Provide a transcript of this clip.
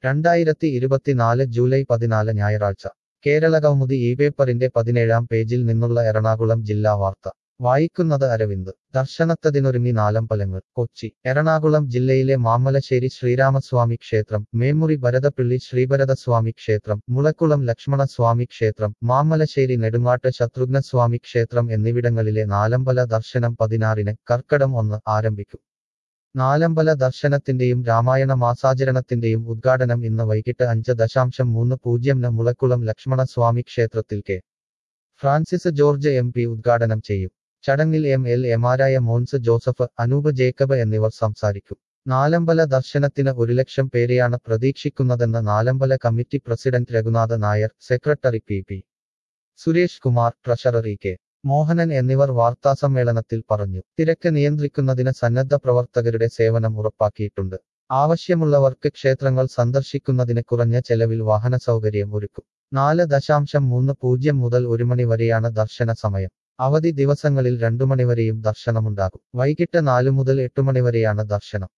രണ്ടായിരത്തി ഇരുപത്തിനാല് ജൂലൈ പതിനാല് ഞായറാഴ്ച കേരള കൗമുദി ഈ പേപ്പറിന്റെ പതിനേഴാം പേജിൽ നിന്നുള്ള എറണാകുളം ജില്ലാ വാർത്ത വായിക്കുന്നത് അരവിന്ദ് ദർശനത്തതിനൊരുങ്ങി നാലമ്പലങ്ങൾ കൊച്ചി എറണാകുളം ജില്ലയിലെ മാമലശ്ശേരി ശ്രീരാമസ്വാമി ക്ഷേത്രം മേമുറി ഭരതപ്പിള്ളി ശ്രീഭരതസ്വാമി ക്ഷേത്രം മുളക്കുളം ലക്ഷ്മണസ്വാമി ക്ഷേത്രം മാമലശ്ശേരി നെടുങ്ങാട്ട് ശത്രുഘ്നസ്വാമി ക്ഷേത്രം എന്നിവിടങ്ങളിലെ നാലമ്പല ദർശനം പതിനാറിന് കർക്കടം ഒന്ന് ആരംഭിക്കും നാലമ്പല ദർശനത്തിന്റെയും രാമായണ മാസാചരണത്തിന്റെയും ഉദ്ഘാടനം ഇന്ന് വൈകിട്ട് അഞ്ച് ദശാംശം മൂന്ന് പൂജ്യംന് മുളക്കുളം ലക്ഷ്മണസ്വാമി ക്ഷേത്രത്തിൽ K Francis George M P ഉദ്ഘാടനം ചെയ്യും ചടങ്ങിൽ എം എൽ എമാരായ മോൻസ് ജോസഫ് അനൂപ് ജേക്കബ് എന്നിവർ സംസാരിക്കും നാലമ്പല ദർശനത്തിന് ഒരു ലക്ഷം പേരെയാണ് പ്രതീക്ഷിക്കുന്നതെന്ന് നാലമ്പല committee president Raghunatha Nair secretary P P Suresh Kumar treasurer K Mohanan എന്നിവർ വാർത്താസമ്മേളനത്തിൽ പറഞ്ഞു തിരക്ക് നിയന്ത്രിക്കുന്നതിന് സന്നദ്ധ പ്രവർത്തകരുടെ സേവനം ഉറപ്പാക്കിയിട്ടുണ്ട് ആവശ്യമുള്ളവർക്ക് ക്ഷേത്രങ്ങൾ സന്ദർശിക്കുന്നതിന് കുറഞ്ഞ ചെലവിൽ വാഹന സൗകര്യം ഒരുക്കും നാല് ദശാംശം മൂന്ന് പൂജ്യം മുതൽ ഒരു മണി വരെയാണ് ദർശന സമയം അവധി ദിവസങ്ങളിൽ രണ്ടു മണിവരെയും ദർശനമുണ്ടാകും വൈകിട്ട് നാലു മുതൽ എട്ട് മണിവരെയാണ് ദർശനം